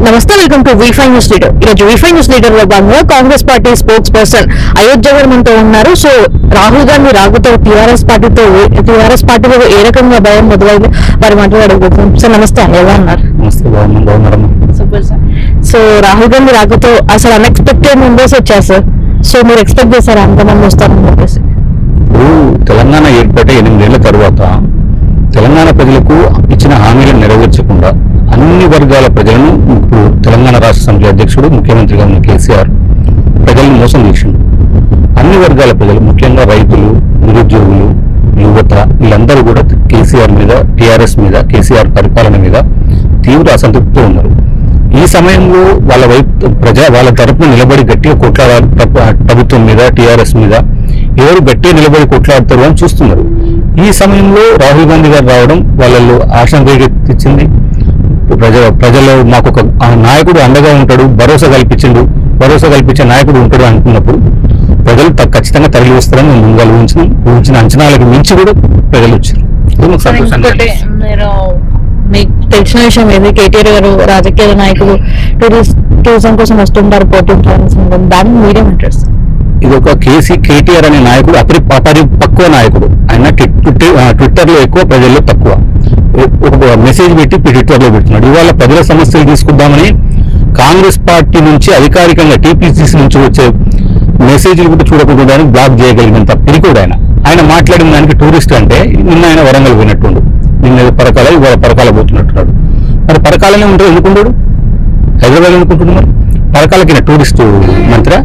నమస్తే welcome to WiFi news leader ఈరోజు WiFi news leader లో భాగంగా Congress party spokesperson Ayodhya గారు మనతో ఉన్నారు సో రాహుల్ గాంధీ రాకతో టీఆర్ఎస్ పార్టీతో టీఆర్ఎస్ పార్టీలో ఏ రకంగా భయం మొదలైంది వారి మాట్లాడబోతున్నాం సార్ నమస్తే అండి ఎలా ఉన్నారు నమస్తే బాగున్నాం బాగున్నారమ్మా super sir so Rahul Gandhi రాకతో అసలు అన్ఎక్స్పెక్టెడ్ మెంబర్స్ వచ్చారు సార్ సో మీరు ఎక్స్పెక్ట్ చేశారా అంతమంది వస్తారని చెప్పేసి ఇప్పుడు తెలంగాణ ఏర్పడే ఎనిమిదేళ్ల తర్వాత తెలంగాణ ప్రజలకు ఇచ్చిన హామీలను నెరవేర్చకుండా అన్ని వర్గాల ప్రజలను ఇప్పుడు తెలంగాణ రాష్ట్ర సమితి అధ్యక్షుడు ముఖ్యమంత్రిగా ఉన్న కేసీఆర్ ప్రజలను మోసం చేసిండు అన్ని వర్గాల ప్రజలు ముఖ్యంగా రైతులు నిరుద్యోగులు యువత వీళ్ళందరూ కూడా కేసీఆర్ మీద టీఆర్ఎస్ మీద కేసీఆర్ పరిపాలన మీద తీవ్ర అసంతృప్తితో ఉన్నారు ఈ సమయంలో వాళ్ళ వైపు ప్రజా వాళ్ళ తరపున నిలబడి గట్టిగా కొట్లాడారు ప్ర- ప్రభుత్వం మీద టీఆర్ఎస్ మీద ఎవరు గట్టిగా నిలబడి కొట్లాడతారు అని చూస్తున్నారు ఈ సమయంలో రాహుల్ గాంధీ గారు రావడం వాళ్ళల్లో ఆశను రేకెత్తించింది ప్రజ ప్రజలు మాకు ఒక ఆ నాయకుడు అండగా ఉంటాడు భరోసా కల్పించిండు భరోసా కల్పించే నాయకుడు ఉంటాడు అనుకున్నప్పుడు ప్రజలు త- ఖచ్చితంగా తరలి వస్తారని మేము ముందుగా ఊహించిన ఊహించిన అంచనాలకు మించి కూడా ప్రజలు వచ్చారు ఇది మాకు సంతోషాన్ని ఇంకోటి కలిగిస్తుంది. మీరు మీకు తెలిసిన విషయం ఏంది కేటీఆర్ గారు రాజకీయ నాయకులు టూరిస్ట్ టూరిజం కోసం వస్తుంటారు పోతుంటారు దాన్ని మీరేమంటారు సార్ ఇది ఒక కేసీ కేటీఆర్ అనే నాయకుడు అపరి అపరిపక్వ నాయకుడు ఆయన ట్విట్- ట్విట్టర్ ఆ, ట్విట్టర్లో ఎక్కువ ప్రజల్లో తక్కువ ఒక మెసేజ్ పెట్టి ట్విట్టర్లో పెడుతున్నాడు ఇవాళ ప్రజల సమస్యలు తీసుకుందామని కాంగ్రెస్ పార్టీ నుంచి అధికారికంగా టీపీసీసీ నుంచి వచ్చే మెసేజ్లు కూడా చూడకుండా బ్లాక్ చేయగలిగినంత పిరికోడు ఆయన ఆయన మాట్లాడిన దానికి టూరిస్ట్ అంటే నిన్న ఆయన వరంగల్ పోయినట్టుండు నిన్న పరకాల ఇవాళ పరకాల పోతున్నట్టున్నాడు మరి పరకాలనే ఉంటాడు ఎందుకుంటాడు హైదరాబాద్ అనుకుంటున్నాడు మరి పరకాలకి టూరిస్ట్ మంత్రి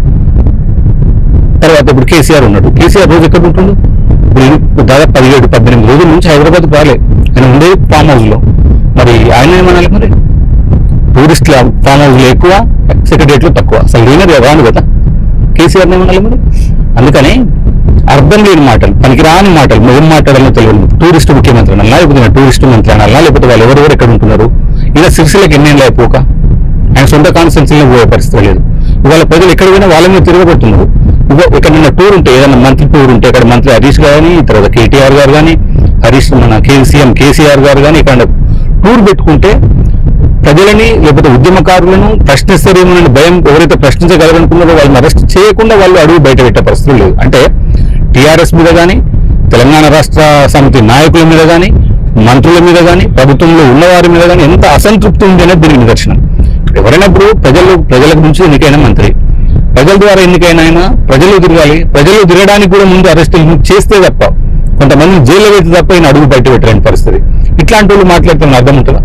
తర్వాత ఇప్పుడు కేసీఆర్ ఉన్నాడు కేసీఆర్ రోజు ఎక్కడ ఉంటుండు ఇప్పుడు ఈయన దాదాపు పదిహేడు పద్దెనిమిది రోజుల నుంచి హైదరాబాద్ రాలే ఆయన ఉండే ఫామ్ హౌస్ లో మరి ఆయన ఏమనాలి మరి టూరిస్ట్ల ఫామ్ హౌస్ లో ఎక్కువ సెక్రటరియట్ లో తక్కువ అసలు లీనర్ రాను కదా కేసీఆర్ ఏమనాలి మరి అందుకని అర్థం లేని మాటలు పనికిరాని మాటలు ఏం మాట్లాడాలో తెలియదు టూరిస్ట్ ముఖ్యమంత్రి అనాలా లేకపోతే టూరిస్ట్ మంత్రి అనాలా లేకపోతే వాళ్ళు ఎవరెవరు ఎక్కడ ఉంటున్నారు ఈయన సిరిసిల్లకి ఎన్నేళ్ళు అయిపోక ఆయన సొంత కాన్స్టెన్సీలో పోయే పరిస్థితి లేదు ఇవాళ ప్రజలు ఎక్కడ పోయినా వాళ్ళ మీద తిరగబడుతున్నారు ఇగో ఇక్కడ నిన్న టూర్ ఉంటే ఏదైనా మంత్రి టూర్ ఉంటే ఇక్కడ మంత్రి హరీష్ గారు కానీ తర్వాత కేటీఆర్ గారు కానీ హరీష్ మన కే- సీఎం కేసీఆర్ గారు కానీ ఇక్కడ టూర్ పెట్టుకుంటే ప్రజలని లేకపోతే ఉద్యమకారులను ప్రశ్నిస్తారేమోనని భయం ఎవరైతే ప్రశ్నించగలరనుకున్నారో వాళ్ళని అరెస్ట్ చేయకుండా వాళ్ళు అడుగు బయట పెట్టే పరిస్థితులు లేవు అంటే టీఆర్ఎస్ మీద కానీ తెలంగాణ రాష్ట్ర సమితి నాయకుల మీద కానీ మంత్రుల మీద కానీ ప్రభుత్వంలో ఉన్నవారి మీద కానీ ఎంత అసంతృప్తి ఉంది అనేది దీనికి నిదర్శనం ఎవరైనా ఇప్పుడు ప్రజలు ప్రజల గురించి ఎన్నికైన మంత్రి ప్రజల ద్వారా ఎన్నికైన ఆయన ప్రజలు తిరగాలి ప్రజలు తిరగడానికి కూడా ముందు అరెస్టులు చేస్తే తప్ప కొంతమంది జైల్లో పెడితే తప్ప ఈయన అడుగు బయట పెట్టలేని పరిస్థితి ఇట్లాంటి వాళ్ళు మాట్లాడుతున్న అర్థం ఉంటుందా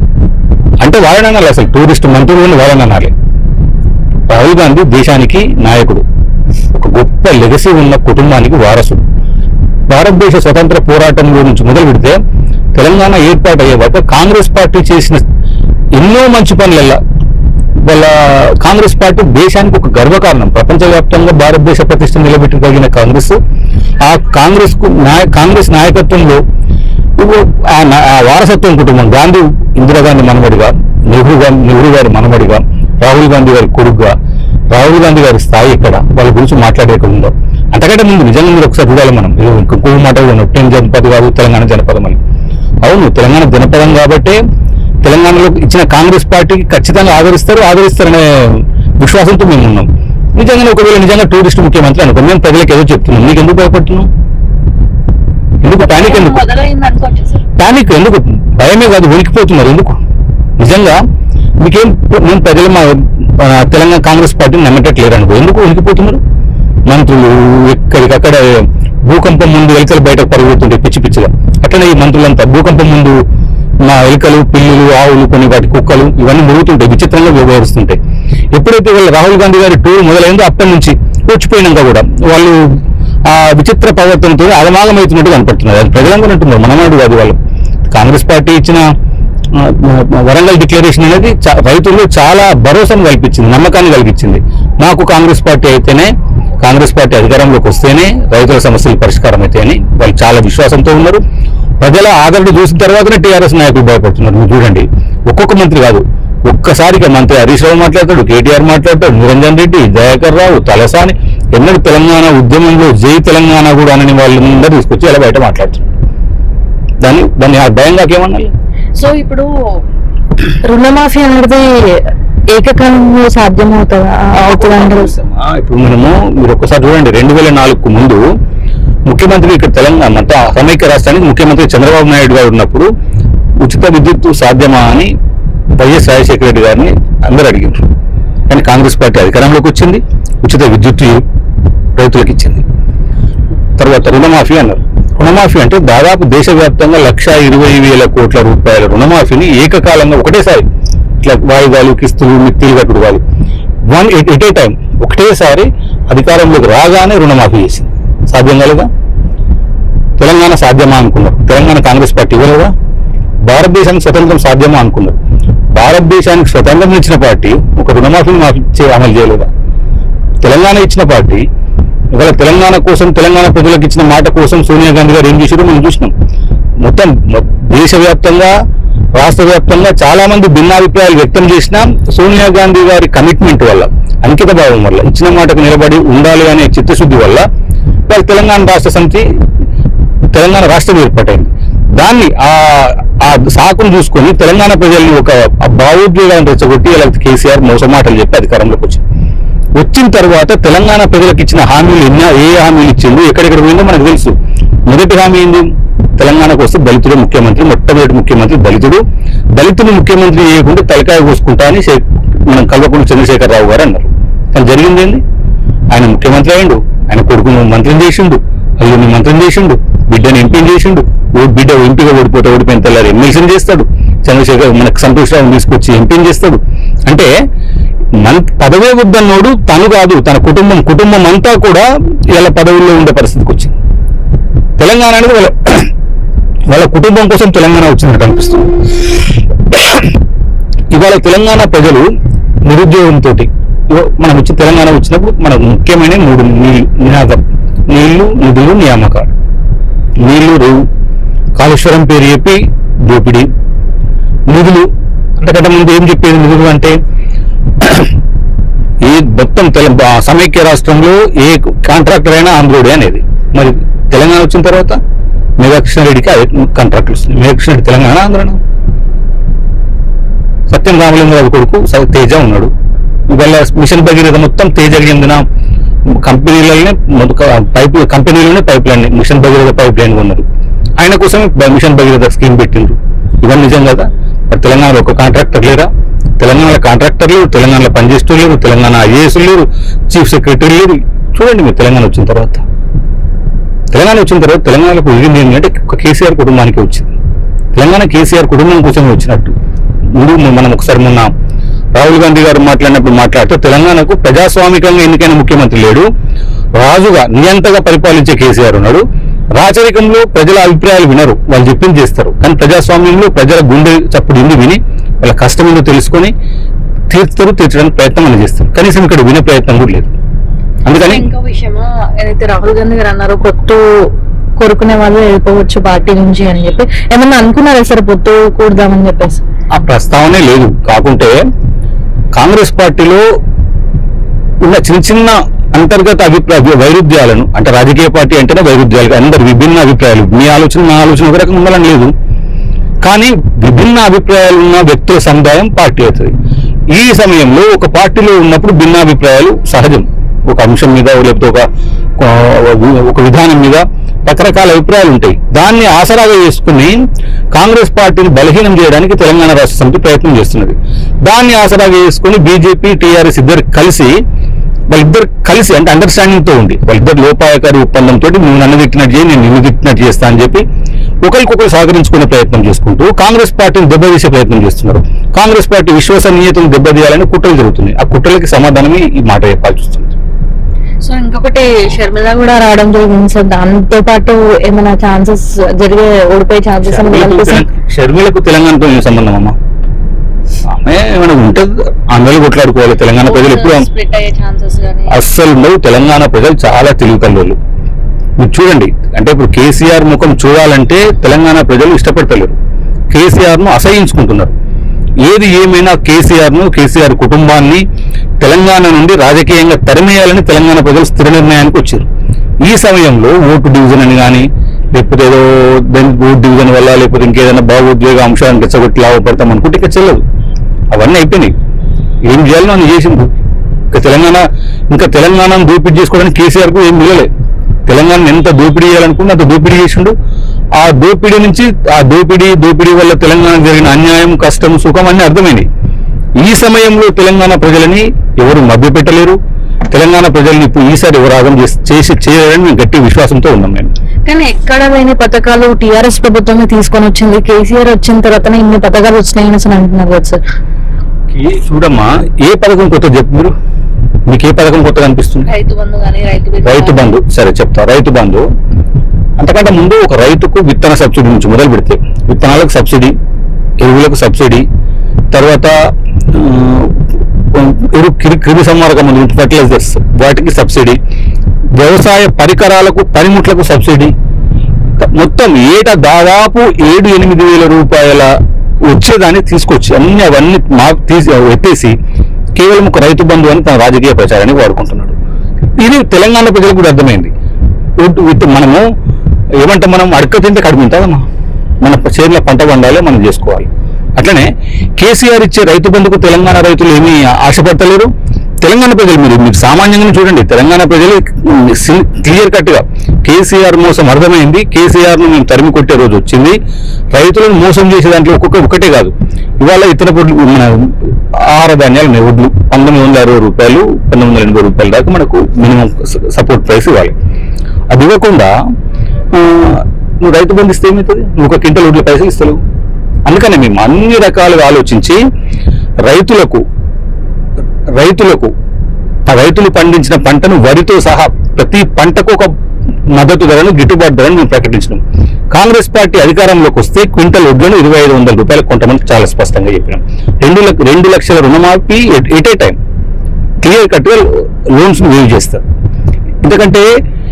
అంటే వాళ్ళని అనాలి అసలు టూరిస్ట్ మంత్రులను వాళ్ళని అనాలి రాహుల్ గాంధీ దేశానికి నాయకుడు ఒక గొప్ప లెగసీ ఉన్న కుటుంబానికి వారసుడు భారతదేశ స్వతంత్ర పోరాటంలో నుంచి మొదలు పెడితే తెలంగాణ ఏర్పాటు అయ్యే వరకు కాంగ్రెస్ పార్టీ చేసిన ఎన్నో మంచి పనులల్లా వాళ్ళ కాంగ్రెస్ పార్టీ దేశానికి ఒక గర్వకారణం ప్రపంచవ్యాప్తంగా భారతదేశ ప్రతిష్ట నిలబెట్టగలిగిన కాంగ్రెస్ ఆ కాంగ్రెస్ కు నాయ కాంగ్రెస్ నాయకత్వంలో ఇవ్వు ఆ నా- ఆ వారసత్వం కుటుంబం గాంధీ ఇందిరాగాంధీ మనవడిగా నెహ్రూ గాంధీ నెహ్రూ గారి మనవడిగా రాహుల్ గాంధీ గారి కొడుకుగా రాహుల్ గాంధీ గారి స్థాయి ఎక్కడ వాళ్ళ గురించి మాట్లాడేకుండా అంతకంటే ముందు నిజంగా మీరు ఒకసారి చూడాలి మనం ఇది ఇంకొక మాట కూడా నొట్టెం జనపద కాదు తెలంగాణ జనపదం అని అవును తెలంగాణ జనపదం కాబట్టే తెలంగాణలో ఇచ్చిన కాంగ్రెస్ పార్టీకి ఖచ్చితంగా ఆదరిస్తారు ఆదరిస్తారనే విశ్వాసంతో మేము ఉన్నాం నిజంగానే ఒకవేళ నిజంగా టూరిస్ట్ ముఖ్యమంత్రి అనుకో మేము ప్రజలకు ఏదో చెప్తున్నాం నీకు ఎందుకు భయపడుతున్నాం ఎందుకు పానిక్ ఎందుకు మొదలైంది అనుకోవచ్చు సార్ పానిక్ ఎందుకు భయమే కాదు వణికిపోతున్నారు ఎందుకు నిజంగా మీకేం నేను ప్రజలు మా ఆ, తెలంగాణ కాంగ్రెస్ పార్టీని నమ్మటట్లేరు అనుకో ఎందుకు వణికిపోతున్నారు మంత్రులు ఎక్కడికక్కడ భూకంపం ముందు ఎలుకలు బయటకు పరుగుతుంటే పిచ్చి పిచ్చిగా అట్లనే ఈ మంత్రులంతా భూకంపం ముందు మా ఎలుకలు పిల్లులు ఆవులు కొన్ని వాటి కుక్కలు ఇవన్నీ మురుగుతుంటాయి విచిత్రంగా వ్యవహరిస్తుంటాయి ఎప్పుడైతే వాళ్ళ రాహుల్ గాంధీ గారి టూర్ మొదలైందో అప్పటి నుంచి వచ్చిపోయినాక కూడా వాళ్ళు ఆ విచిత్ర ప్రవర్తనతో అలమాగమవుతున్నట్టు కనపడుతున్నారు అది ప్రజలందరూ అంటున్నారు మనమాడు కాదు వాళ్ళు కాంగ్రెస్ పార్టీ ఇచ్చిన ఆ, వరంగల్ డిక్లరేషన్ అనేది చా- రైతుల్లో చాలా భరోసాను కల్పించింది నమ్మకాన్ని కలిగించింది మాకు కాంగ్రెస్ పార్టీ అయితేనే కాంగ్రెస్ పార్టీ అధికారంలోకి వస్తేనే రైతుల సమస్యలు పరిష్కారం అవుతాయని వాళ్ళు చాలా విశ్వాసంతో ఉన్నారు ప్రజల ఆదరణ చూసిన తర్వాతనే టీఆర్ఎస్ నాయకులు భయపడుతున్నారు మీరు చూడండి ఒక్కొక్క మంత్రి కాదు ఒక్కసారిగా మంత్రి హరీష్ రావు మాట్లాడతాడు కేటీఆర్ మాట్లాడతాడు నిరంజన్ రెడ్డి దయాకర్ రావు తలసాని ఎన్నడూ తెలంగాణ ఉద్యమంలో జై తెలంగాణ కూడా అనని వాళ్ళందరూ తీసుకొచ్చి అలా బయట మాట్లాడుతున్నారు దాన్ని దాన్ని ఆ భయంగా ఏమన్నా సో ఇప్పుడు రుణమాఫీ అనేది ఏకకాలంలో సాధ్యమవుతుందా అవుతుందా అంటారు ఆ, ఇప్పుడు మనము మీరు ఒక్కసారి చూడండి రెండు వేల నాలుగుకు ముందు ముఖ్యమంత్రి ఇక్కడ తెలంగాణ మొత్తం సమైక్య రాష్ట్రానికి ముఖ్యమంత్రి చంద్రబాబు నాయుడు గారు ఉన్నప్పుడు ఉచిత విద్యుత్ సాధ్యమా అని వైఎస్ రాజశేఖర రెడ్డి గారిని అందరూ అడిగారు కానీ కాంగ్రెస్ పార్టీ అధికారంలోకి వచ్చింది ఉచిత విద్యుత్ రైతులకు ఇచ్చింది తర్వాత రుణమాఫీ అన్నారు రుణమాఫీ అంటే దాదాపు దేశవ్యాప్తంగా లక్ష ఇరవై వేల కోట్ల రూపాయల రుణమాఫీని ఏకకాలంగా ఒకటేసారి ఇట్లా వాయిదాలు కిస్తులు మిత్తిలు కట్టుడు కాదు one at at a time ఒకటేసారి అధికారంలోకి రాగానే రుణమాఫీ చేసింది సాధ్యం కలదా తెలంగాణ సాధ్యమా అనుకున్నారు తెలంగాణ కాంగ్రెస్ పార్టీ ఇవ్వలేదా భారతదేశానికి స్వతంత్రం సాధ్యమా అనుకున్నారు భారతదేశానికి స్వతంత్రం ఇచ్చిన పార్టీ ఒక రుణమాఫీని మాఫీ చే- అమలు చేయలేదా తెలంగాణ ఇచ్చిన పార్టీ ఇవాళ తెలంగాణ కోసం తెలంగాణ ప్రజలకు ఇచ్చిన మాట కోసం సోనియా గాంధీ గారు ఏం చేశారో మనం చూసినాం మొత్తం మొ- దేశవ్యాప్తంగా రాష్ట్ర వ్యాప్తంగా చాలా మంది భిన్నాభిప్రాయాలు వ్యక్తం చేసిన సోనియా గాంధీ గారి కమిట్మెంట్ వల్ల అంకిత భావం వల్ల ఇచ్చిన మాటకు నిలబడి ఉండాలి అనే చిత్తశుద్ధి వల్ల ఇవాళ తెలంగాణ రాష్ట్ర సమితి తెలంగాణ రాష్ట్రం ఏర్పాటైంది దాన్ని ఆ ఆ సాకును చూసుకొని తెలంగాణ ప్రజల్ని ఒక ఆ భావోద్వేగాన్ని రెచ్చగొట్టి ఇలా కేసీఆర్ మోసమాటలు చెప్పి అధికారంలోకి వచ్చింది వచ్చిన తర్వాత తెలంగాణ ప్రజలకు ఇచ్చిన హామీలు ఎన్నో ఏ హామీలు ఇచ్చింది ఎక్కడెక్కడ పోయిందో మనకు తెలుసు మొదటి హామీ ఏంది తెలంగాణకు వస్తే దళితుడు ముఖ్యమంత్రి మొట్టమొదటి ముఖ్యమంత్రి దళితుడు దళితుడు ముఖ్యమంత్రి చేయకుండా తలకాయ కోసుకుంటా అని శే- మనం కల్వకుంట్ల చంద్రశేఖరరావు గారు అన్నారు కానీ జరిగింది ఏంది ఆయన ముఖ్యమంత్రి అయిండు ఆయన కొడుకును మంత్రిని చేసిండు అల్లుని మంత్రిని చేసిండు బిడ్డని ఎంపీని చేసిండు ఓ బిడ్డ ఎంపీగా ఓడిపోతే ఓడిపోయిన తెల్లారి ఎమ్మెల్సీని చేస్తాడు చంద్రశేఖర్ మనకు సంతోషరావు తీసుకొచ్చి ఎంపీని చేస్తాడు అంటే మన పదవే వద్దన్నోడు తను కాదు తన కుటుంబం కుటుంబం అంతా కూడా ఇలా పదవుల్లో ఉండే పరిస్థితికి వచ్చింది తెలంగాణ అనేది వాళ్ళ వాళ్ళ కుటుంబం కోసం తెలంగాణ వచ్చినట్టు అనిపిస్తుంది ఇవాళ తెలంగాణ ప్రజలు నిరుద్యోగంతో మనం వచ్చి తెలంగాణ వచ్చినప్పుడు మనకు ముఖ్యమైన మూడు నీళ్ళు నినాదం నీళ్లు నిధులు నియామకాలు నీళ్లు రేవు కాళేశ్వరం పేరు చెప్పి దోపిడీ నిధులు అంతకంటే ముందు ఏం చెప్పేది నిధులు అంటే ఈ మొత్తం తెల ఆ సమైక్య రాష్ట్రంలో ఏ కాంట్రాక్టర్ అయినా ఆంధ్రుడే అనేది మరి తెలంగాణ వచ్చిన తర్వాత మేఘకృష్ణ రెడ్డికి అదే కాంట్రాక్టర్ వస్తుంది మేఘకృష్ణ రెడ్డి తెలంగాణ ఆంధ్రనా సత్యం రామలింగరావు కొడుకు స- తేజ ఉన్నాడు ఇవాళ మిషన్ భగీరథ మొత్తం తేజకి చెందిన కంపెనీలనే పైప్ కంపెనీలోనే pipeline mission Bhagiratha pipeline ఉన్నారు ఆయన కోసం మిషన్ భగీరథ స్కీమ్ పెట్టిండ్రు ఇవన్నీ నిజం కదా మరి తెలంగాణలో ఒక కాంట్రాక్టర్ లేరా తెలంగాణలో కాంట్రాక్టర్ లేరు తెలంగాణలో పనిచేస్తూ లేరు తెలంగాణ ఐఏఎస్ లేరు చీఫ్ సెక్రటరీ లేరు చూడండి మీరు తెలంగాణ వచ్చిన తర్వాత తెలంగాణ వచ్చిన తర్వాత తెలంగాణకు ఉరిగింది ఏంటంటే ఒక కేసీఆర్ కుటుంబానికి వచ్చింది తెలంగాణ కేసీఆర్ కుటుంబం కోసమే వచ్చినట్టు ముందు మనం ఒకసారి మొన్న రాహుల్ గాంధీ గారు మాట్లాడినప్పుడు మాట్లాడుతూ తెలంగాణకు ప్రజాస్వామికంగా ఎన్నికైన ముఖ్యమంత్రి లేడు రాజుగా నియంతగా పరిపాలించే కేసీఆర్ ఉన్నాడు రాచరికంలో ప్రజల అభిప్రాయాలు వినరు వాళ్ళు చెప్పింది చేస్తారు కానీ ప్రజాస్వామ్యంలో ప్రజల గుండె చప్పుడు ఇంది విని వాళ్ళ కష్టం ఏందో తెలుసుకొని తీర్చుతారు తీర్చడానికి ప్రయత్నం అని చేస్తారు కనీసం ఇక్కడ వినే ప్రయత్నం కూడా లేదు అందుకని ఇంకో విషయమా ఏదైతే రాహుల్ గాంధీ గారు అన్నారో పొత్తు కోరుకునే వాళ్ళు వెళ్ళిపోవచ్చు పార్టీ నుంచి అని చెప్పి ఏమన్నా అనుకున్నారా సార్ పొత్తు కూడదామని చెప్పేసి ఆ ప్రస్తావనే లేదు కాకుంటే కాంగ్రెస్ పార్టీలో ఉన్న చిన్న చిన్న అంతర్గత అభిప్రాయ వైరుధ్యాలను అంటే రాజకీయ పార్టీ అంటేనే వైరుధ్యాలు అందరు విభిన్న అభిప్రాయాలు మీ ఆలోచన నా ఆలోచన ఒక రకంగా ఉండాలని లేదు కానీ విభిన్న అభిప్రాయాలు ఉన్న వ్యక్తుల సముదాయం పార్టీ అవుతుంది ఈ సమయంలో ఒక పార్టీలో ఉన్నప్పుడు భిన్నాభిప్రాయాలు సహజం ఒక అంశం మీద లేకపోతే ఒక ఒక విధానం మీద రకరకాల అభిప్రాయాలు ఉంటాయి దాన్ని ఆసరాగా చేసుకుని కాంగ్రెస్ పార్టీని బలహీనం చేయడానికి తెలంగాణ రాష్ట్ర సమితి ప్రయత్నం చేస్తున్నది దాన్ని ఆసరాగా చేసుకుని బీజేపీ టీఆర్ఎస్ ఇద్దరు కలిసి వాళ్ళిద్దరు కలిసి అంటే అండర్స్టాండింగ్ తో ఉండి వాళ్ళిద్దరు లోపాయకారి ఒప్పందంతో నువ్వు నన్ను తిట్టినట్టు చేయి నేను నిన్ను తిట్టినట్టు చేస్తా అని చెప్పి ఒకరికొకరు సహకరించుకునే ప్రయత్నం చేసుకుంటూ కాంగ్రెస్ పార్టీని దెబ్బతీసే ప్రయత్నం చేస్తున్నారు కాంగ్రెస్ పార్టీ విశ్వసనీయతను దెబ్బతీయాలని కుట్రలు జరుగుతున్నాయి ఆ కుట్రలకి సమాధానమే ఈ మాట చెప్పాల్సి వస్తుంది సో ఇంకొకటి షర్మిల కూడా రావడం జరిగింది సార్ దాంతో పాటు ఏమైనా ఛాన్సెస్ జరిగే ఓడిపోయే ఛాన్సెస్ షర్మిలకు తెలంగాణతో ఏం సంబంధం అమ్మా ఆమె ఏమైనా ఉంటుంది ఆంధ్రలో కొట్లాడుకోవాలి తెలంగాణ ప్రజలు ఎప్పుడు స్ప్లిట్ అయ్యే ఛాన్సెస్ కానీ అస్సలు ఉండవు తెలంగాణ ప్రజలు చాలా తెలివి కల్లోళ్ళు మీరు చూడండి అంటే ఇప్పుడు కేసీఆర్ ముఖం చూడాలంటే తెలంగాణ ప్రజలు ఇష్టపడతలేరు కేసీఆర్ ను అసహించుకుంటున్నారు ఏది ఏమైనా కేసీఆర్ ను కేసీఆర్ కుటుంబాన్ని తెలంగాణ నుండి రాజకీయంగా తరిమేయాలని తెలంగాణ ప్రజలు స్థిర నిర్ణయానికి వచ్చారు ఈ సమయంలో ఓటు డివిజన్ అని కానీ లేకపోతే ఏదో దాని భూ డివిజన్ వల్ల లేకపోతే ఇంకేదైనా భావోద్వేగ అంశాలను రెచ్చగొట్టి లాభపడతాం అనుకుంటే ఇక చెల్లదు అవన్నీ అయిపోయినాయి ఏం చేయాలో అని చేసిండు ఇంకా తెలంగాణ ఇంకా తెలంగాణను దోపిడీ చేసుకోవడానికి కేసీఆర్ కు ఏం మిగలే తెలంగాణ ఎంత దోపిడీ చేయాలనుకుంటే అంత దోపిడీ చేసిండు ఆ దోపిడీ నుంచి ఆ దోపిడీ దోపిడీ వల్ల తెలంగాణ జరిగిన అన్యాయం కష్టం సుఖం అన్ని అర్థమైంది ఈ సమయంలో తెలంగాణ ప్రజలని ఎవరు మభ్యపెట్టలేరు తెలంగాణ ప్రజల్ని ఇప్పుడు ఈసారి ఎవరు ఆగం చేసి చేసి చేయలేరని మేము గట్టి విశ్వాసంతో ఉన్నాం మేము కానీ ఎక్కడ లేని పథకాలు టీఆర్ఎస్ ప్రభుత్వమే తీసుకొని వచ్చింది కేసీఆర్ వచ్చిన తర్వాతనే ఇన్ని పథకాలు వచ్చినాయని అసలు అంటున్నారు కదా సార్ ఈ చూడమ్మా ఏ పథకం కొత్త చెప్పు మీరు మీకు ఏ పథకం కొత్తగా అనిపిస్తుంది రైతు బంధు కానీ రైతు రైతు బంధు సరే చెప్తా రైతు బంధు అంతకంటే ముందు ఒక రైతుకు విత్తన సబ్సిడీ నుంచి మొదలు పెడితే విత్తనాలకు సబ్సిడీ ఎరువులకు సబ్సిడీ తర్వాత ఆ, ఎరువు క్రి- క్రిమి సంహారక మందు ఫర్టిలైజర్స్ వాటికి సబ్సిడీ వ్యవసాయ పరికరాలకు పనిముట్లకు సబ్సిడీ త- మొత్తం ఏటా దాదాపు ఏడు ఎనిమిది వేల రూపాయల వచ్చేదాన్ని తీసుకొచ్చి అన్ని అవన్నీ మా తీసి ఎత్తేసి కేవలం ఒక రైతు బంధు అని తన రాజకీయ ప్రచారానికి వాడుకుంటున్నాడు ఇది తెలంగాణ ప్రజలకు కూడా అర్థమైంది ఉడ్- విత్ మనము ఏమంటే మనం అడక తింటే కడుపు ఉంటుందమ్మా మన చేనుల పంట పండాలి మనం చేసుకోవాలి అట్లనే కేసీఆర్ ఇచ్చే రైతు బంధుకు తెలంగాణ రైతులు ఏమీ ఆశపడతలేరు తెలంగాణ ప్రజలు మీరు మీరు సామాన్యంగా చూడండి తెలంగాణ ప్రజలు క్లియర్ కట్ గా కేసీఆర్ మోసం అర్థమైంది కేసీఆర్ ను మేము తరిమి కొట్టే రోజు వచ్చింది రైతులను మోసం చేసే దాంట్లో ఒక్కొక్క ఒకటే కాదు ఇవాళ ఇతర పొడ్లు మన ఆహార ధాన్యాలు ఉన్నాయి వడ్లు పంతొమ్మిది వందల అరవై రూపాయలు పంతొమ్మిది వందల ఎనభై రూపాయల దాకా మనకు మినిమం సపోర్ట్ ప్రైస్ ఇవ్వాలి అది ఇవ్వకుండా ఆ, నువ్వు రైతు బంధిస్తే ఏమవుతుంది నువ్వు ఒక క్వింటల్ వడ్ల పైసలు ఇస్తలేవు అందుకనే మేము అన్ని రకాలుగా ఆలోచించి రైతులకు రైతులకు ఆ రైతులు పండించిన పంటను వరితో సహా ప్రతి పంటకు ఒక మద్దతు ధరను గిట్టుబాటు ధరను మేము ప్రకటించినాం కాంగ్రెస్ పార్టీ అధికారంలోకి వస్తే క్వింటల్ వడ్లను ఇరవై ఐదు వందల రూపాయలు కొంతమంది చాలా స్పష్టంగా చెప్పినాం రెండు లక్ష రెండు లక్షల రుణమాఫీ ఎట్ ఏ టైం క్లియర్ కట్గా లోన్స్ వేవ్ చేస్తారు ఎందుకంటే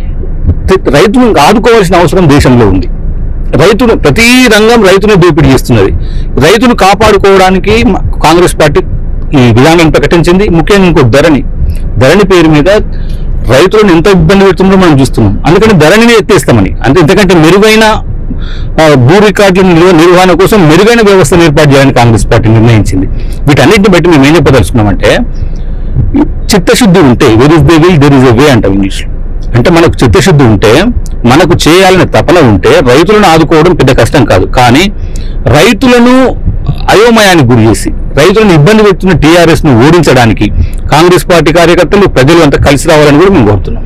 రైతును ఆదుకోవాల్సిన అవసరం దేశంలో ఉంది రైతును ప్రతి రంగం రైతుని దోపిడీ చేస్తున్నది రైతును కాపాడుకోవడానికి మ- కాంగ్రెస్ పార్టీ ఈ విధానాన్ని ప్రకటించింది ముఖ్యంగా ఇంకో ధరణి ధరణి పేరు మీద రైతులను ఎంత ఇబ్బంది పెడుతున్నారో మనం చూస్తున్నాం అందుకని ధరణిని ఎత్తేస్తామని అంటే ఇంతకంటే మెరుగైన ఆ, భూ రికార్డుల నిర్వ- నిర్వహణ కోసం మెరుగైన వ్యవస్థను ఏర్పాటు చేయాలని కాంగ్రెస్ పార్టీ నిర్ణయించింది వీటన్నిటిని బట్టి మేము ఏం చెప్పదలుచుకున్నామంటే చిత్తశుద్ధి ఉంటే where is the will there is a way అంటాం ఇంగ్లీష్ అంటే మనకు చిత్తశుద్ధి ఉంటే మనకు చేయాలనే తపన ఉంటే రైతులను ఆదుకోవడం పెద్ద కష్టం కాదు కానీ రైతులను అయోమయానికి గురి చేసి రైతులను ఇబ్బంది పెడుతున్న టీఆర్ఎస్ ను ఓడించడానికి కాంగ్రెస్ పార్టీ కార్యకర్తలు ప్రజలు అంతా కలిసి రావాలని కూడా మేము కోరుతున్నాం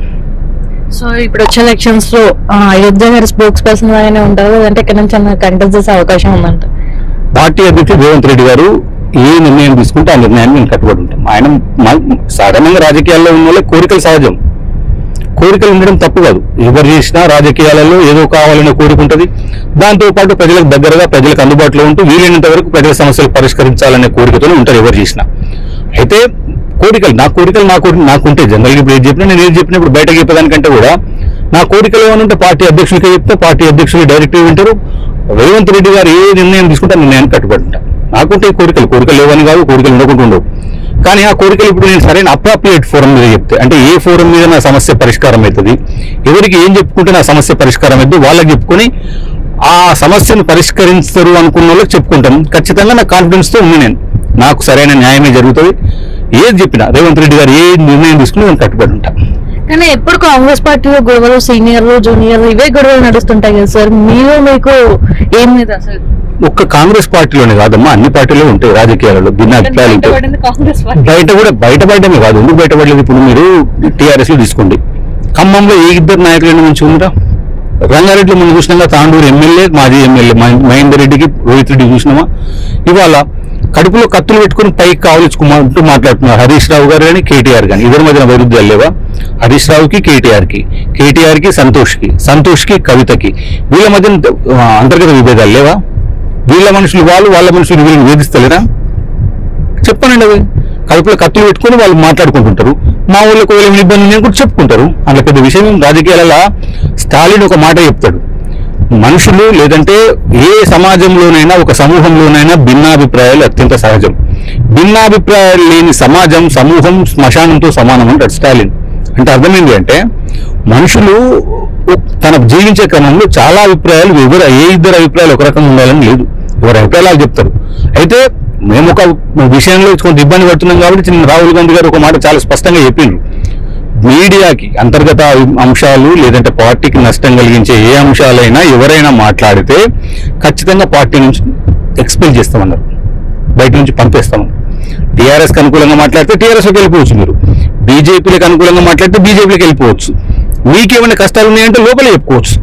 సో ఇప్పుడు వచ్చే ఎలక్షన్స్ లో ఆ, అయోధ్య గారి స్పోక్స్ పర్సన్ గానే ఉంటారు అంటే ఇక్కడ నుంచి కంటెస్ట్ చేసే అవకాశం ఉందంట పార్టీ అధ్యక్షుడు రేవంత్ రెడ్డి గారు ఏ నిర్ణయం తీసుకుంటే ఆ నిర్ణయాన్ని మేము కట్టుబడి ఉంటాం ఆయన మా- సాధారణంగా రాజకీయాల్లో ఉన్న వాళ్ళే కోరికలు సహజం కోరికలు ఉండడం తప్పు కాదు ఎవరు చేసినా రాజకీయాలలో ఏదో కావాలనే కోరిక ఉంటుంది దాంతో పాటు ప్రజలకు దగ్గరగా ప్రజలకు అందుబాటులో ఉంటూ వీలైనంత వరకు ప్రజల సమస్యలు పరిష్కరించాలనే కోరికతోనే ఉంటారు ఎవరు చేసినా అయితే కోరికలు నా కోరికలు నా కోరిక నాకుంటే జనరల్గా ఇప్పుడు ఏది చెప్పినా నేను ఏది చెప్పినా ఇప్పుడు బయటకు చెప్పేదానికంటే కూడా నా కోరికలు ఏమైనా ఉంటే పార్టీ అధ్యక్షులకే చెప్తే పార్టీ అధ్యక్షులు డైరెక్ట్ వింటారు రేవంత్ రెడ్డి గారు ఏ నిర్ణయం తీసుకుంటే ఆ నిర్ణయాన్ని కట్టుబడి ఉంటారు నాకుంటే కోరికలు కోరికలు లేవని కాదు కోరికలు ఉండకుండా ఉండవు కానీ ఆ కోరికలు ఇప్పుడు నేను సరైన అప్రాప్రియేట్ ఫోరం మీద చెప్తే అంటే ఏ ఫోరం మీద నా సమస్య పరిష్కారం అవుతుంది ఎవరికి ఏం చెప్పుకుంటే నా సమస్య పరిష్కారం అవుతుంది వాళ్ళకి చెప్పుకొని ఆ సమస్యను పరిష్కరిస్తారు అనుకున్న వాళ్ళకి చెప్పుకుంటాం ఖచ్చితంగా నా కాన్ఫిడెన్స్ తో ఉంది నేను నాకు సరైన న్యాయమే జరుగుతుంది ఏది చెప్పినా రేవంత్ రెడ్డి గారు ఏ నిర్ణయం తీసుకుని నేను కట్టుబడి ఉంటాను కానీ ఎప్పుడు కాంగ్రెస్ పార్టీలో గొడవలు సీనియర్లు జూనియర్లు ఇవే గొడవలు నడుస్తుంటాయి కదా సార్ మీరు మీకు ఏం మీద అసలు ఒక్క కాంగ్రెస్ పార్టీలోనే కాదమ్మా అన్ని పార్టీలో ఉంటాయి రాజకీయాలలో భిన్న అభిప్రాయాలు ఉంటాయి బయటపడింది కాంగ్రెస్ పార్టీ బయట కూడా బయటపడమే కాదు ఎందుకు బయటపడలేదు ఇప్పుడు మీరు టీఆర్ఎస్ లో తీసుకోండి ఖమ్మంలో ఏ ఇద్దరు నాయకులను మంచి ఉందా రంగారెడ్డిలో మనం చూసినాక తాండూరు ఎమ్మెల్యే మాజీ ఎమ్మెల్యే మహేందర్ రెడ్డికి రోహిత్ రెడ్డి చూసినామా ఇవాళ కడుపులో కత్తులు పెట్టుకుని పైకి కావలించుకుంటూ మాట్లాడుతున్నారు హరీష్ రావు గారు కానీ కేటీఆర్ కానీ ఇద్దరి మధ్యన వైరుధ్యాలు లేవా హరీష్ రావుకి కేటీఆర్ కి కేటీఆర్ కి సంతోష్ కి సంతోష్ కి కవితకి వీళ్ళ మధ్యన ఆ, అంతర్గత విభేదాలు లేవా వీళ్ళ మనుషులు వాళ్ళు వాళ్ళ మనుషులు వీళ్ళని వేధిస్తలేరా చెప్పనండి అవి కడుపులో కత్తులు పెట్టుకొని వాళ్ళు మాట్లాడుకుంటుంటారు మా ఊళ్ళో ఒకవేళ ఇబ్బంది నేను కూడా చెప్పుకుంటారు అందులో పెద్ద విషయం ఏం రాజకీయాలలో స్టాలిన్ ఒక మాట చెప్తాడు మనుషులు లేదంటే ఏ సమాజంలోనైనా ఒక సమూహంలోనైనా భిన్నాభిప్రాయాలు అత్యంత సహజం భిన్నాభిప్రాయాలు లేని సమాజం సమూహం శ్మశానంతో సమానం అంటాడు స్టాలిన్ అంటే అర్థమైంది అంటే మనుషులు తన జీవించే క్రమంలో చాలా అభిప్రాయాలు ఎవరు ఏ ఇద్దరు అభిప్రాయాలు ఒక రకంగా ఉండాలని లేదు ఎవరి అభిప్రాయాలు చెప్తారు అయితే మేము ఒక విషయంలో కొంత ఇబ్బంది పడుతున్నాం కాబట్టి చిన్న రాహుల్ గాంధీ గారు ఒక మాట చాలా స్పష్టంగా చెప్పిండ్రు మీడియాకి అంతర్గత అంశాలు లేదంటే పార్టీకి నష్టం కలిగించే ఏ అంశాలైనా ఎవరైనా మాట్లాడితే ఖచ్చితంగా పార్టీ నుంచి ఎక్స్పెల్ చేస్తామన్నారు బయట నుంచి పంపేస్తామన్నారు టీఆర్ఎస్కి అనుకూలంగా మాట్లాడితే టీఆర్ఎస్కి వెళ్ళిపోవచ్చు మీరు బీజేపీలకు అనుకూలంగా మాట్లాడితే బీజేపీకి వెళ్ళిపోవచ్చు మీకేమైనా కష్టాలు ఉన్నాయంటే లోపలే చెప్పుకోవచ్చు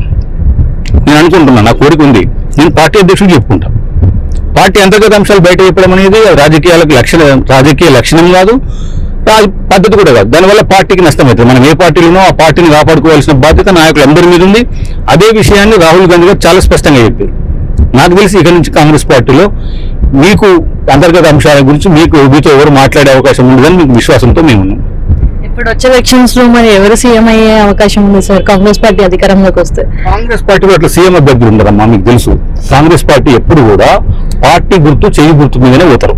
నేను అనుకుంటున్నా నా కోరిక ఉంది నేను పార్టీ అధ్యక్షుడు చెప్పుకుంటా పార్టీ అంతర్గత అంశాలు బయట చెప్పడం అనేది రాజకీయాలకు లక్షణ రాజకీయ లక్షణం కాదు రాజ పద్ధతి కూడా కాదు దానివల్ల పార్టీకి నష్టం అవుతుంది మనం ఏ పార్టీలోనో ఆ పార్టీని కాపాడుకోవాల్సిన బాధ్యత నాయకులందరి మీద ఉంది అదే విషయాన్ని రాహుల్ గాంధీ గారు చాలా స్పష్టంగా చెప్పారు నాకు తెలిసి ఇక నుంచి కాంగ్రెస్ పార్టీలో మీకు అంతర్గత అంశాల గురించి మీకు మీతో ఎవరు మాట్లాడే అవకాశం ఉండదని మీకు విశ్వాసంతో మేము ఉన్నాం ఇప్పుడు వచ్చే ఎలక్షన్స్ లో మరి ఎవరు సీఎం అయ్యే అవకాశం ఉంది సార్ కాంగ్రెస్ పార్టీ అధికారంలోకి వస్తే కాంగ్రెస్ పార్టీలో అట్లా సీఎం అభ్యర్థులు ఉండరమ్మా మీకు తెలుసు కాంగ్రెస్ పార్టీ ఎప్పుడు కూడా పార్టీ గుర్తు చేయి గుర్తు మీదనే పోతారు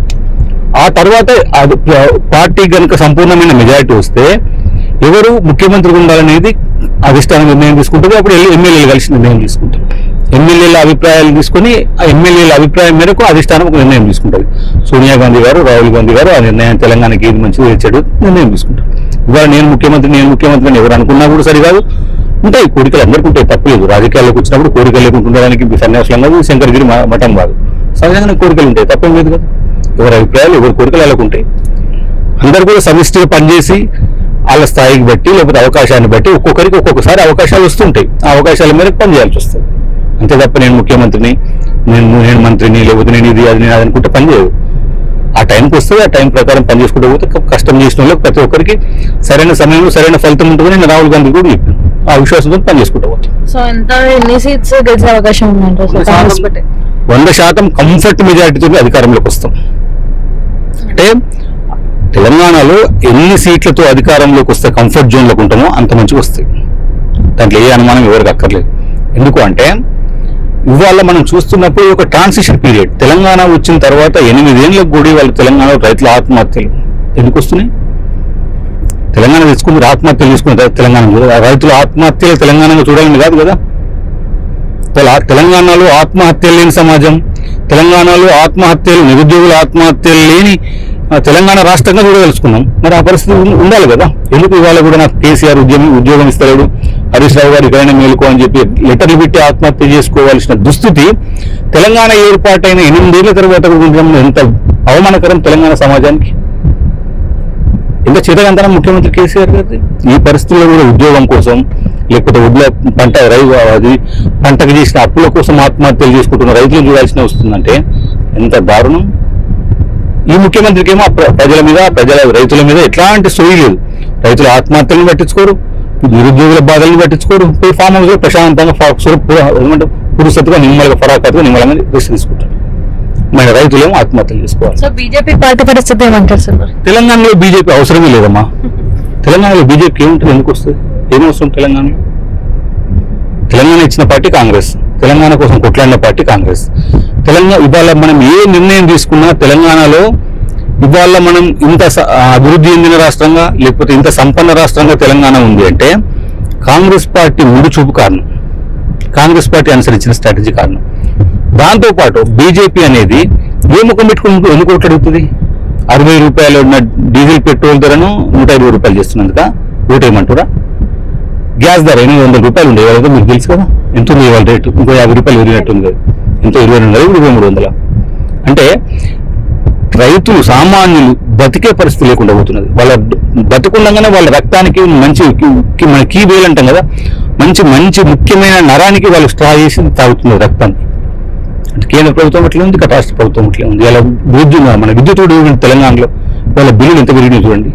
ఆ తర్వాత అది ప- పార్టీ కనుక సంపూర్ణమైన మెజారిటీ వస్తే ఎవరు ముఖ్యమంత్రి ఉండాలనేది అధిష్టానం నిర్ణయం తీసుకుంటుంది అప్పుడు వెళ్ళి ఎమ్మెల్యేలు కలిసి నిర్ణయం తీసుకుంటారు ఎమ్మెల్యేల అభిప్రాయాలు తీసుకొని ఆ ఎమ్మెల్యేల అభిప్రాయం మేరకు అధిష్టానం ఒక నిర్ణయం తీసుకుంటుంది సోనియా గాంధీ గారు రాహుల్ గాంధీ గారు ఆ నిర్ణయం తెలంగాణకి ఏది మంచిది ఏది చెడు నిర్ణయం తీసుకుంటారు ఇవాళ నేను ముఖ్యమంత్రి నేను ముఖ్యమంత్రి అని ఎవరు అనుకున్నా కూడా సరికాదు ఉంటాయి కోరికలు అందరికీ ఉంటాయి తప్పలేదు రాజకీయాల్లోకి వచ్చినప్పుడు కోరికలు లేకుండా ఉండడానికి సన్యాసం కాదు శంకరగిరి మ- మఠం కాదు సహజంగానే కోరికలు ఉంటాయి తప్పేం లేదు కదా ఎవరి అభిప్రాయాలు ఎవరి కోరికలు వాళ్ళకు ఉంటాయి అందరు కూడా సమిష్టిగా పనిచేసి వాళ్ళ స్థాయికి బట్టి లేకపోతే అవకాశాన్ని బట్టి ఒక్కొక్కరికి ఒక్కొక్కసారి అవకాశాలు వస్తుంటాయి ఆ అవకాశాల మేరకు పనిచేయాల్సి వస్తుంది అంతే తప్ప నేను ముఖ్యమంత్రిని నేను నేను మంత్రిని లేకపోతే నేను ఇది అది నేను అది అనుకుంటే పని చేయదు ఆ టైంకి వస్తుంది ఆ టైం ప్రకారం పని చేసుకుంటూ పోతే క- కష్టం చేసిన వాళ్ళకి ప్రతి ఒక్కరికి సరైన సమయంలో సరైన ఫలితం ఉంటుందని నేను రాహుల్ గాంధీ కూడా చెప్పాను ఆ విశ్వాసంతో పని చేసుకుంటూ పోతాం సో ఎంత ఎన్ని సీట్స్ గెలిచే అవకాశం ఉందంటారు సార్ కాంగ్రెస్ పార్టీ వంద శాతం కంఫర్ట్ మెజారిటీతో అధికారంలోకి వస్తాం అంటే తెలంగాణలో ఎన్ని సీట్లతో అధికారంలోకి వస్తే కంఫర్ట్ జోన్లోకి ఉంటామో అంత మంచిగా వస్తాయి దాంట్లో ఏ అనుమానం ఎవరికి అక్కర్లేదు ఎందుకు అంటే ఇవాళ మనం చూస్తున్నప్పుడు ఒక ట్రాన్సిషన్ పీరియడ్ తెలంగాణ వచ్చిన తర్వాత ఎనిమిదేళ్లకు కూడా వాళ్ళ తెలంగాణలో రైతుల ఆత్మహత్యలు ఎందుకు వస్తున్నాయి తెలంగాణ తెచ్చుకుని ఆత్మహత్యలు తీసుకున్న తర్వాత తెలంగాణ చూడాలి. రైతుల ఆత్మహత్యలు తెలంగాణలో చూడాలని కాదు కదా తెల- తెలంగాణలో ఆత్మహత్యలు లేని సమాజం తెలంగాణలో ఆత్మహత్యలు నిరుద్యోగుల ఆత్మహత్యలు లేని ఆ, తెలంగాణ రాష్ట్రంగా చూడదలుచుకున్నాం మరి ఆ పరిస్థితి ఉం- ఉండాలి కదా ఎందుకు ఇవాళ కూడా నాకు కేసీఆర్ ఉద్యమం ఉద్యోగం ఇస్తలేడు హరీష్ రావు గారు ఇక్కడైనా మేలుకో అని చెప్పి లెటర్లు పెట్టి ఆత్మహత్య చేసుకోవాల్సిన దుస్థితి తెలంగాణ ఏర్పాటైన ఎనిమిదేళ్ల తర్వాత కూడా ఉండడం ఎంత అవమానకరం తెలంగాణ సమాజానికి ఎంత చేతకంతనం ముఖ్యమంత్రి కేసీఆర్ గారిది ఈ పరిస్థితుల్లో కూడా ఉద్యోగం కోసం లేకపోతే వడ్ల పంట రై అది పంటకు చేసిన అప్పుల కోసం ఆత్మహత్యలు చేసుకుంటున్న రైతులను చూడాల్సిన వస్తుందంటే ఎంత దారుణం ఈ ముఖ్యమంత్రికి ఏమో ప్ర- ప్రజల మీద ప్రజల రైతుల మీద ఎట్లాంటి సోయి లేదు రైతుల ఆత్మహత్యలను పట్టించుకోరు నిరుద్యోగుల బాధలను పట్టించుకోరు పోయి ఫామ్ హౌస్ లో ప్రశాంతంగా ఫా- సుర- పు- ఏమంటారు పురుషత్తుగా నిమ్మలుగా ఫరాకత్తుగా నిమ్మలంగా రెస్ట్ తీసుకుంటారు మన రైతులేమో ఆత్మహత్యలు చేసుకోవాలి సో బీజేపీ పార్టీ పరిస్థితి ఏమంటారు సార్ మరి తెలంగాణలో బీజేపీ అవసరమే లేదమ్మా తెలంగాణలో బీజేపీ ఏముంటుంది ఎందుకు వస్తుంది ఏమవసరం తెలంగాణలో తెలంగాణ ఇచ్చిన పార్టీ కాంగ్రెస్ తెలంగాణ కోసం కొట్లాడిన పార్టీ కాంగ్రెస్ తెలంగాణ ఇవాళ మనం ఏ నిర్ణయం తీసుకున్నా తెలంగాణలో ఇవాళ మనం ఇంత స- అభివృద్ధి చెందిన రాష్ట్రంగా లేకపోతే ఇంత సంపన్న రాష్ట్రంగా తెలంగాణ ఉంది అంటే కాంగ్రెస్ పార్టీ ముందు చూపు కారణం కాంగ్రెస్ పార్టీ అనుసరించిన స్ట్రాటజీ కారణం దాంతోపాటు బీజేపీ అనేది ఏ ముఖం పెట్టుకుని ఎన్ని కోట్లు అడుగుతుంది అరవై రూపాయలు ఉన్న డీజిల్ పెట్రోల్ ధరను నూట ఇరవై రూపాయలు చేస్తున్నందుక ఓటేయమంటారా గ్యాస్ ధర ఎనిమిది వందల రూపాయలు ఉండే వాళ్ళతో మీకు తెలుసు కదా ఎంత ఉంది ఇవాళ రేటు ఇంకో యాభై రూపాయలు పెరిగినట్టుంది కదా ఎంతో ఇరవై రెండు వందలు ఇరవై మూడు వందల అంటే రైతులు సామాన్యులు బతికే పరిస్థితి లేకుండా పోతున్నది వాళ్ళ బతుకుండగానే వాళ్ళ రక్తానికి మంచి కి- మన కీ వేలు అంటాం కదా మంచి మంచి ముఖ్యమైన నరానికి వాళ్ళు స్ట్రా చేసి తాగుతున్నారు రక్తాన్ని అంటే కేంద్ర ప్రభుత్వం అట్లే ఉంది ఇక రాష్ట్ర ప్రభుత్వం అట్లే ఉంది ఇలా విద్యుత్ మన విద్యుత్ చూడండి తెలంగాణలో వాళ్ళ బిల్లులు ఎంత పెరిగినాయి చూడండి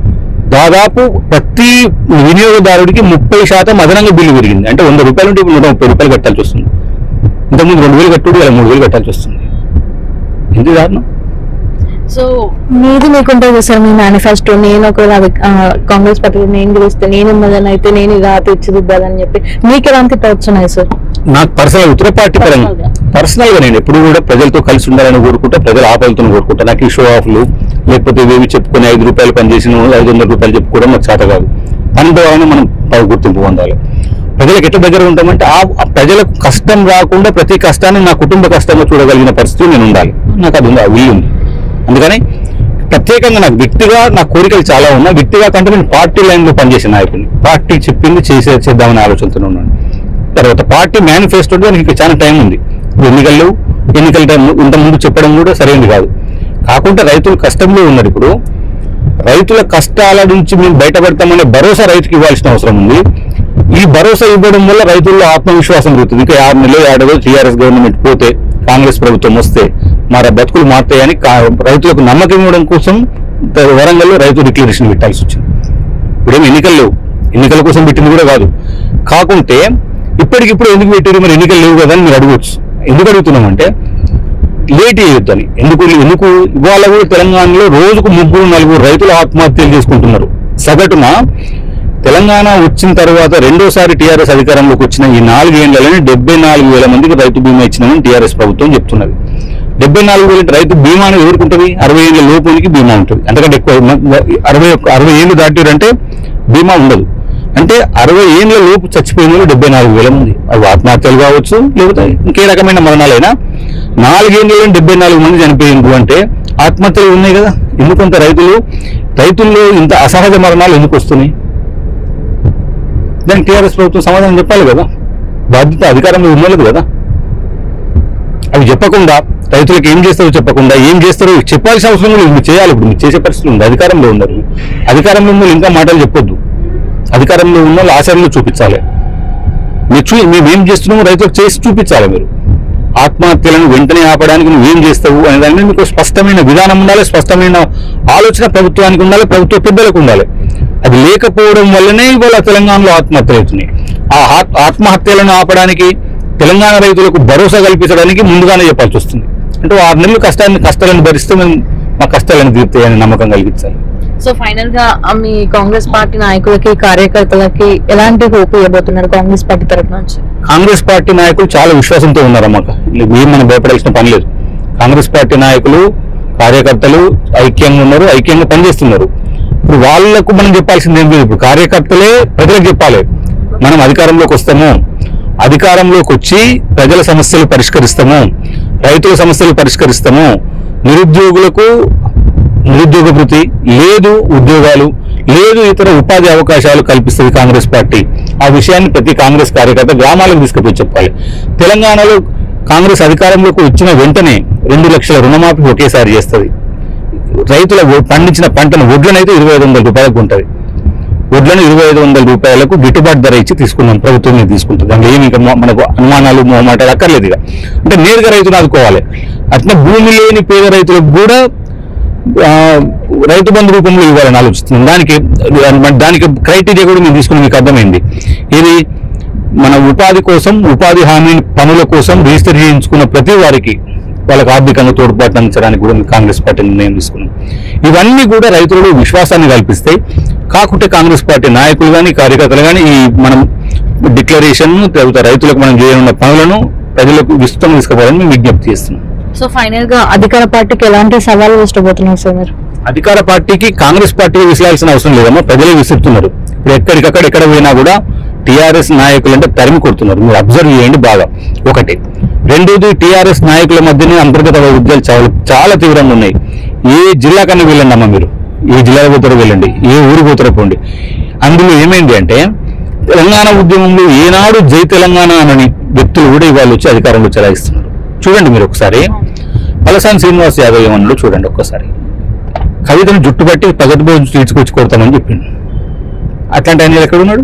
దాదాపు ప్రతి వినియోగదారుడికి ముప్పై శాతం అదనంగా బిల్లు పెరిగింది అంటే వంద రూపాయలు ఉంటే ఇప్పుడు నూట ముప్పై రూపాయలు కట్టాల్సి వస్తుంది ఇంతకుముందు రెండు వేలు కట్టుడు ఇలా మూడు వేలు కట్టాల్సి వస్తుంది ఎందుకు దారుణం సో మీది మీకుంటుంది సార్ మీ మేనిఫెస్టో నేను ఒకవేళ అది, ఆ, కాంగ్రెస్ పార్టీ నేను గెలిస్తే నేను ఉన్నదని అయితే నేను ఇది తీర్చిదిద్దాలని చెప్పి మీకు ఎలాంటి థాట్స్ ఉన్నాయి సార్ నాకు పర్సనల్ ఉత్తర పార్టీ పరంగా Personal గా. పర్సనల్ గా నేను ఎప్పుడు కూడా ప్రజలతో కలిసి ఉండాలని కోరుకుంటా ప్రజల ఆపదలతో కోరుకుంటా నాకు ఈ షో ఆఫ్లు లేకపోతే ఇవేవి చెప్పుకొని ఐదు రూపాయలు పనిచేసిన ఐదు వందల రూపాయలు చెప్పుకోవడం నాకు చేత కాదు పని ద్వారానే మనం ప- గుర్తింపు పొందాలి ప్రజలకు ఎట్లా దగ్గర ఉంటామంటే ఆ ఆ ప్రజలకు కష్టం రాకుండా ప్రతి కష్టాన్ని నా కుటుంబ కష్టంగా చూడగలిగిన పరిస్థితి నేను ఉండాలి నాకు అది ఉంది ఆ వీలు ఉంది అందుకని ప్రత్యేకంగా నాకు వ్యక్తిగా నా కోరికలు చాలా ఉన్నాయి వ్యక్తిగా కంటే నేను పార్టీ లైన్లో పనిచేసే నాయకుడిని పార్టీ చెప్పింది చేసే చేద్దామనే ఆలోచనతో ఉన్నాను తర్వాత పార్టీ మేనిఫెస్టో దానికి ఇంకా చాలా టైం ఉంది ఎన్నికలు ఎన్నికల టైం ఇంత ముందు చెప్పడం కూడా సరైనది కాదు కాకుండా రైతులు కష్టంలో ఉన్నారు ఇప్పుడు రైతుల కష్టాల నుంచి మేము బయటపడతామనే భరోసా రైతుకి ఇవ్వాల్సిన అవసరం ఉంది ఈ భరోసా ఇవ్వడం వల్ల రైతుల్లో ఆత్మవిశ్వాసం పెరుగుతుంది ఇంకా ఆరు నెలలు ఏడాది టీఆర్ఎస్ గవర్నమెంట్ పోతే కాంగ్రెస్ ప్రభుత్వం వస్తే మరి బతుకులు మారుతాయని కా- రైతులకు నమ్మకం ఇవ్వడం కోసం ద- వరంగల్లో రైతు డిక్లరేషన్ పెట్టాల్సి వచ్చింది ఇప్పుడేం ఎన్నికలు లేవు ఎన్నికల కోసం పెట్టింది కూడా కాదు కాకుంటే ఇప్పటికిప్పుడు ఎందుకు పెట్టారు మరి ఎన్నికలు లేవు కదా అని మీరు అడగవచ్చు ఎందుకు అడుగుతున్నామంటే లేట్ చేయొద్దని ఎందుకు ఎందుకు ఇవాళ కూడా తెలంగాణలో రోజుకు ముగ్గురు నలుగురు రైతులు ఆత్మహత్యలు చేసుకుంటున్నారు సగటున తెలంగాణ వచ్చిన తర్వాత రెండోసారి టీఆర్ఎస్ అధికారంలోకి వచ్చిన ఈ నాలుగేళ్లలోనే డెబ్బై నాలుగు వేల మందికి రైతు బీమా ఇచ్చినామని టీఆర్ఎస్ ప్రభుత్వం చెప్తున్నది డెబ్బై నాలుగు వేల రైతు బీమా అనేది ఎవరికి ఉంటుంది అరవై ఏళ్ళ లోపునికి బీమా ఉంటుంది అంతకంటే ఎక్కువ మ- అరవై ఒక్క- అరవై ఏళ్ళు దాటారంటే బీమా ఉండదు అంటే అరవై ఏళ్ళ లోపు చచ్చిపోయిన వాళ్ళు డెబ్బై నాలుగు వేల మంది అవి ఆత్మహత్యలు కావచ్చు లేకపోతే ఇంకే రకమైన మరణాలైనా నాలుగేళ్ళలో డెబ్బై నాలుగు మంది చనిపోయింది అంటే ఆత్మహత్యలు ఉన్నాయి కదా ఎందుకంత రైతులు రైతుల్లో ఇంత అసహజ మరణాలు ఎందుకు వస్తున్నాయి దానికి టీఆర్ఎస్ ప్రభుత్వం సమాధానం చెప్పాలి కదా బాధ్యత అధికారంలో ఉండలేదు కదా అవి చెప్పకుండా రైతులకు ఏం చేస్తారో చెప్పకుండా ఏం చేస్తారో చెప్పాల్సిన అవసరం కూడా లేదు. మీరు చేయాలి ఇప్పుడు మీరు చేసే పరిస్థితి ఉంది అధికారంలో ఉన్నారు అధికారంలో ఉన్న వాళ్ళు ఇంకా మాటలు చెప్పొద్దు అధికారంలో ఉన్న వాళ్ళు ఆచరణలో చూపించాలి మీరు చూ మేము ఏం చేస్తున్నామో రైతులకు చేసి చూపించాలి మీరు ఆత్మహత్యలను వెంటనే ఆపడానికి నువ్వు ఏం చేస్తావు అనే దాని మీద మీకు స్పష్టమైన విధానం ఉండాలి స్పష్టమైన ఆలోచన ప్రభుత్వానికి ఉండాలి ప్రభుత్వ పెద్దలకు ఉండాలి అది లేకపోవడం వల్లనే ఇవాళ తెలంగాణలో ఆత్మహత్యలు అవుతున్నాయి ఆ ఆత్- ఆత్మహత్యలను ఆపడానికి తెలంగాణ రైతులకు భరోసా కల్పించడానికి ముందుగానే చెప్పాల్సి వస్తుంది అంటే ఆరు నెలలు కష్టాన్ని కష్టాలను భరిస్తే మేము మా కష్టాలను తీర్తాయని నమ్మకం కలిగించాలి సో ఫైనల్ గా ఆ మీ కాంగ్రెస్ పార్టీ నాయకులకి కార్యకర్తలకి ఎలాంటి హోప్ ఇవ్వబోతున్నారు కాంగ్రెస్ పార్టీ తరఫు నుంచి కాంగ్రెస్ పార్టీ నాయకులు చాలా విశ్వాసంతో ఉన్నారమ్మా ఏం మనం భయపడాల్సిన పని లేదు కాంగ్రెస్ పార్టీ నాయకులు కార్యకర్తలు ఐక్యంగా ఉన్నారు ఐక్యంగా పనిచేస్తున్నారు ఇప్పుడు వాళ్ళకు మనం చెప్పాల్సింది ఏం లేదు ఇప్పుడు కార్యకర్తలే ప్రజలకు చెప్పాలి మనం అధికారంలోకి వస్తాము అధికారంలోకి వచ్చి ప్రజల సమస్యలు పరిష్కరిస్తాము రైతుల సమస్యలు పరిష్కరిస్తాము నిరుద్యోగులకు నిరుద్యోగ భృతి లేదు ఉద్యోగాలు లేదు ఇతర ఉపాధి అవకాశాలు కల్పిస్తుంది కాంగ్రెస్ పార్టీ ఆ విషయాన్ని ప్రతి కాంగ్రెస్ కార్యకర్త గ్రామాలకు తీసుకుపోయి చెప్పాలి తెలంగాణలో కాంగ్రెస్ అధికారంలోకి వచ్చిన వెంటనే రెండు లక్షల రుణమాఫీ ఒకేసారి చేస్తుంది రైతుల ఒ- పండించిన పంటను వడ్లనైతే ఇరవై ఐదు వందల రూపాయలకు ఉంటుంది వడ్లను ఇరవై ఐదు వందల రూపాయలకు గిట్టుబాటు ధర ఇచ్చి తీసుకున్నాం ప్రభుత్వమే తీసుకుంటుంది దాంట్లో ఏమి ఇంకా మొ- మనకు అనుమానాలు మొహమాటాలు అక్కర్లేదు ఇక అంటే నేరుగా రైతును ఆదుకోవాలి అట్లా భూమి లేని పేద రైతులకు కూడా ఆ, రైతు బంధు రూపంలో ఇవ్వాలని ఆలోచిస్తున్నాం దానికి మన- దానికి క్రైటీరియా కూడా మేము తీసుకుని మీకు అర్థమైంది ఇది మన ఉపాధి కోసం ఉపాధి హామీ పనుల కోసం రిజిస్టర్ చేయించుకున్న ప్రతి వారికి వాళ్ళకి ఆర్థికంగా తోడ్పాటు అందించడానికి కూడా కాంగ్రెస్ పార్టీ నిర్ణయం తీసుకున్నాం ఇవన్నీ కూడా రైతులలో విశ్వాసాన్ని కల్పిస్తాయి కాకుంటే కాంగ్రెస్ పార్టీ నాయకులు కానీ కార్యకర్తలు కానీ ఈ మనం డిక్లరేషన్ తర్వాత రైతులకు మనం చేయనున్న పనులను ప్రజలకు విస్తృతంగా తీసుకుపోవాలని మేము విజ్ఞప్తి చేస్తున్నాం సో ఫైనల్ గా అధికార పార్టీకి ఎలాంటి సవాళ్ళు ఇష్టపోతున్నారు సార్ మీరు అధికార పార్టీకి కాంగ్రెస్ పార్టీ విసిరాల్సిన అవసరం లేదమ్మా ప్రజలే విసురుతున్నారు ఇప్పుడు ఎక్కడికక్కడ ఎక్కడ పోయినా కూడా టీఆర్ఎస్ నాయకులు అంటే తరిమి కొడుతున్నారు మీరు అబ్జర్వ్ చేయండి బాగా ఒకటి రెండోది టీఆర్ఎస్ నాయకుల మధ్యనే అంతర్గత వైరుధ్యాలు చాలా చాలా తీవ్రంగా ఉన్నాయి ఏ జిల్లా కన్నా వెళ్ళండి అమ్మా మీరు ఏ జిల్లా పోతారో వెళ్ళండి ఏ ఊరు పోతారో పోండి అందులో ఏమైంది అంటే తెలంగాణ ఉద్యమంలో ఏనాడు జై తెలంగాణ అనని వ్యక్తులు కూడా ఇవాళ వచ్చి అధికారంలో చెలాయిస్తున్నారు చూడండి మీరు ఒకసారి పలసాని శ్రీనివాస్ యాదవ్ ఏమన్నాడు చూడండి ఒక్కసారి కవితను జుట్టుబట్టి పగటిపోయి తీసుకొచ్చి కొడతామని చెప్పిండు అట్లాంటి ఆయన ఎక్కడ ఉన్నాడు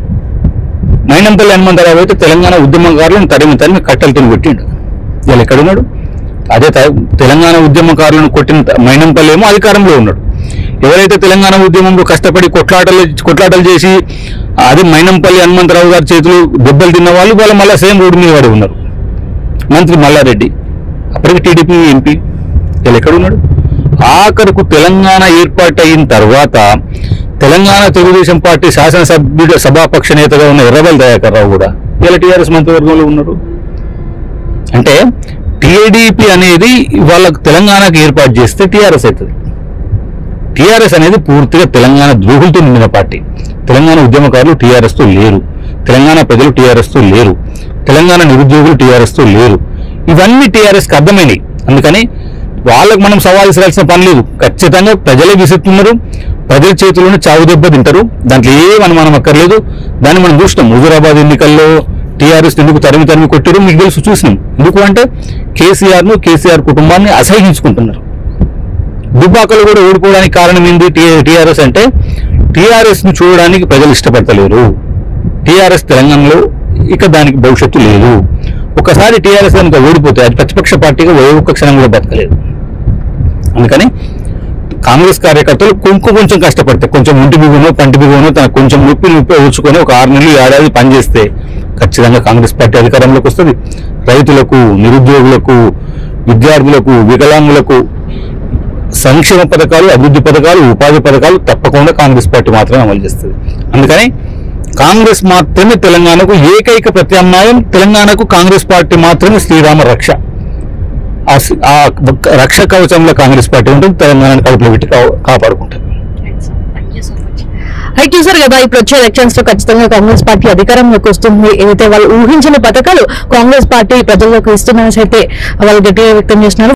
మైనంపల్లి హనుమంతరావు అయితే తెలంగాణ ఉద్యమకారులను తరిమి తరిమి కట్టెలతో కొట్టిండు ఇవాళ ఎక్కడున్నాడు అదే త- తెలంగాణ ఉద్యమకారులను కొట్టిన త- మైనంపల్లి ఏమో అధికారంలో ఉన్నాడు ఎవరైతే తెలంగాణ ఉద్యమంలో కష్టపడి కొట్లాటలు కొట్లాటలు చేసి అది మైనంపల్లి హనుమంతరావు గారి చేతులు దెబ్బలు తిన్న వాళ్ళు వాళ్ళు మళ్ళీ సేమ్ రోడ్డు మీద పడి ఉన్నారు మంత్రి మల్లారెడ్డి అప్పటికి టీడీపీ ఎంపీ వీళ్ళు ఎక్కడున్నాడు ఆఖరుకు తెలంగాణ ఏర్పాటు అయిన తర్వాత తెలంగాణ తెలుగుదేశం పార్టీ శాసనసభ్యుడు సభాపక్ష నేతగా ఉన్న ఎర్రబెల్లి దయాకర్ రావు కూడా ఇలా టీఆర్ఎస్ మంత్రివర్గంలో ఉన్నారు అంటే టీడీపీ అనేది వాళ్ళ తెలంగాణకు ఏర్పాటు చేస్తే టీఆర్ఎస్ అవుతుంది టీఆర్ఎస్ అనేది పూర్తిగా తెలంగాణ ద్రోహులతో నిండిన పార్టీ తెలంగాణ ఉద్యమకారులు టీఆర్ఎస్ తో లేరు తెలంగాణ ప్రజలు టీఆర్ఎస్ తో లేరు తెలంగాణ నిరుద్యోగులు టీఆర్ఎస్ తో లేరు ఇవన్నీ టీఆర్ఎస్ కి అర్థమైనవి అందుకని వాళ్ళకు మనం సవాల్ విసిరాల్సిన పని లేదు ఖచ్చితంగా ప్రజలే విసురుతున్నారు ప్రజల చేతిలోనే చావు దెబ్బ తింటారు దాంట్లో ఏం అనుమానం అక్కర్లేదు దాన్ని మనం చూసినాం హుజూరాబాద్ ఎన్నికల్లో టీఆర్ఎస్ ఎందుకు తరిమి తరిమి కొట్టారు మీకు తెలుసు చూసినాం ఎందుకు అంటే కేసీఆర్ ను కేసీఆర్ కుటుంబాన్ని అసహించుకుంటున్నారు దుబ్బాకలు కూడా ఓడిపోవడానికి కారణం ఏంది టీఆర్ఎస్ అంటే టీఆర్ఎస్ ను చూడడానికి ప్రజలు ఇష్టపడతలేరు టీఆర్ఎస్ తెలంగాణలో ఇక దానికి భవిష్యత్తు లేదు ఒకసారి టీఆర్ఎస్ కనుక ఓడిపోతే అది ప్రతిపక్ష పార్టీగా ఏ ఒక్క క్షణం కూడా బతకలేదు అందుకని కాంగ్రెస్ కార్యకర్తలు కొంచెం కొంచెం కష్టపడితే కొంచెం ఒంటి బిగునో పంటి బిగునో తన కొంచెం నొప్పి నొప్పి ఊచుకొని ఒక ఆరు నెలలు ఏడాది పనిచేస్తే ఖచ్చితంగా కాంగ్రెస్ పార్టీ అధికారంలోకి వస్తుంది రైతులకు నిరుద్యోగులకు విద్యార్థులకు వికలాంగులకు సంక్షేమ పథకాలు అభివృద్ధి పథకాలు ఉపాధి పథకాలు తప్పకుండా కాంగ్రెస్ పార్టీ మాత్రమే అమలు చేస్తుంది అందుకని కాంగ్రెస్ మాత్రమే తెలంగాణకు ఏకైక ప్రత్యామ్నాయం తెలంగాణకు కాంగ్రెస్ పార్టీ మాత్రమే శ్రీరామ రక్ష ఆ సి- ఆ రక్ష కవచంలో కాంగ్రెస్ పార్టీ ఉంటుంది తెలంగాణను కడుపులో పెట్టి కా- కాపాడుకుంటుంది అయితే చూసారు కదా ఇప్పుడు వచ్చే ఎలక్షన్స్ లో ఖచ్చితంగా కాంగ్రెస్ పార్టీ అధికారంలోకి వస్తుంది ఏదైతే వాళ్ళు ఊహించిన పథకాలు కాంగ్రెస్ పార్టీ ప్రజల్లోకి ఇస్తున్నా అయితే వాళ్ళు గట్టిగా వ్యక్తం చేస్తున్నారు